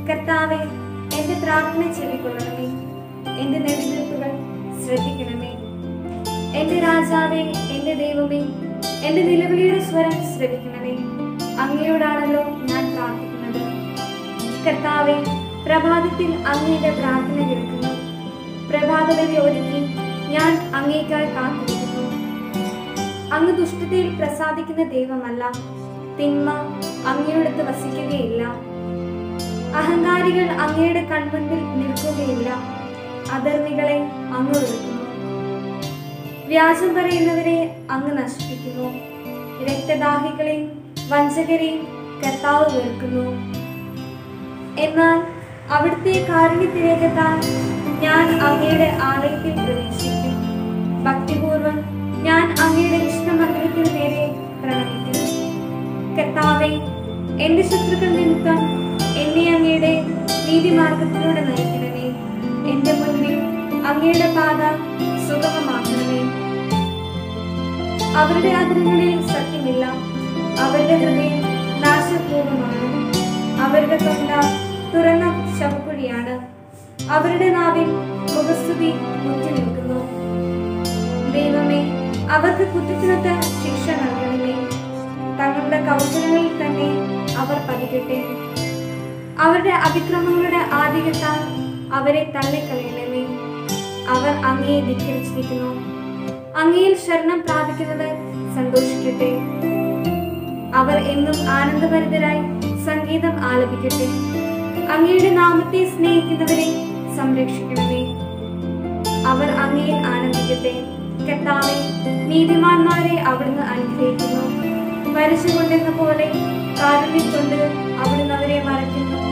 കർത്താവെ എന്റെ പ്രാർത്ഥന ചെവിക്കൊള്ളണമേ എന്റെ നെടുവീർപ്പുകൾ ശ്രദ്ധിക്കണമേ എന്റെ രാജാവേ എന്റെ ദൈവമേ എന്റെ നിലവിളിയുടെ സ്വരം ശ്രവിക്കണമേ അങ്ങയോടാണല്ലോ ഞാൻ പ്രാർത്ഥിക്കുന്നത് കർത്താവെ പ്രഭാതത്തിൽ അങ്ങയുടെ പ്രാർത്ഥന കേൾക്കുന്നു പ്രഭാതവരെ ഒരുക്കി ഞാൻ അങ്ങേക്കായി കാത്തിരിക്കുന്നു അങ്ങ് ദുഷ്ടതയിൽ പ്രസാദിക്കുന്ന ദൈവമല്ല തിന്മ അങ്ങയോടത്ത് വസിക്കുകയില്ല അഹങ്കാരികൾ അങ്ങയുടെ കൺമുൻപിൽ നിൽക്കുകയില്ല അധർമ്മികളെ അങ്ങ് വെറുക്കുന്നു വ്യാജം പറയുന്നവരെ അങ്ങ് നശിപ്പിക്കുന്നു രക്തദാഹികളെയും വഞ്ചകരെയും കർത്താവ് വെറുക്കുന്നു എന്നാൽ അവിടുത്തെ കാരുണ്യത്തിലേക്കെത്താൻ ഞാൻ അങ്ങയുടെ ആലയത്തിൽ പ്രവേശിക്കും ഭക്തിപൂർവം ഞാൻ അങ്ങയുടെ ഇഷ്ടമന്ദിരത്തിന് നേരെ പ്രണമിക്കും കർത്താവെ എന്റെ ശത്രുക്കൾ നിമിത്തം എന്നെ അങ്ങയുടെ നീതിമാർഗത്തിലൂടെ നയിക്കണമേ എന്റെ മുന്നിൽ അങ്ങയുടെ പാത സുഗമമാക്കണമേ അവരുടെ അതിരുകളിൽ സത്യമില്ല അവരുടെ ഹൃദയം നാശപൂർവമാണ് അവരുടെ തൊണ്ട തുറന്ന ശവക്കുഴിയാണ് അവരുടെ നാവിൽ മുഖസ്തുതി മുറ്റി നിൽക്കുന്നു ദൈവമേ അവർക്ക് കുറ്റത്തിനൊത്ത ശിക്ഷ നൽകണമേ തങ്ങളുടെ കൗശലങ്ങളിൽ തന്നെ അവർ പതിക്കട്ടെ അവരുടെ അതിക്രമങ്ങളുടെ ആധികത്താൽ അവരെ തള്ളിക്കളയണമേ അവർ അങ്ങയെ ധിക്കരിച്ചിരിക്കുന്നു അങ്ങയിൽ ശരണം പ്രാപിക്കുന്നവർ സന്തോഷിക്കട്ടെ അവർ എന്നും ആനന്ദഭരിതരായി സംഗീതം ആലപിക്കട്ടെ അങ്ങയുടെ നാമത്തെ സ്നേഹിക്കുന്നവരെ സംരക്ഷിക്കണമേ അവർ അങ്ങയിൽ ആനന്ദിക്കട്ടെ കർത്താവെ നീതിമാന്മാരെ അവിടുന്ന് അനുഗ്രഹിക്കുന്നു വരച്ചുകൊണ്ടെന്ന പോലെ കാരുണ്യം കൊണ്ട് അവിടുന്ന് അവരെ മറയ്ക്കുന്നു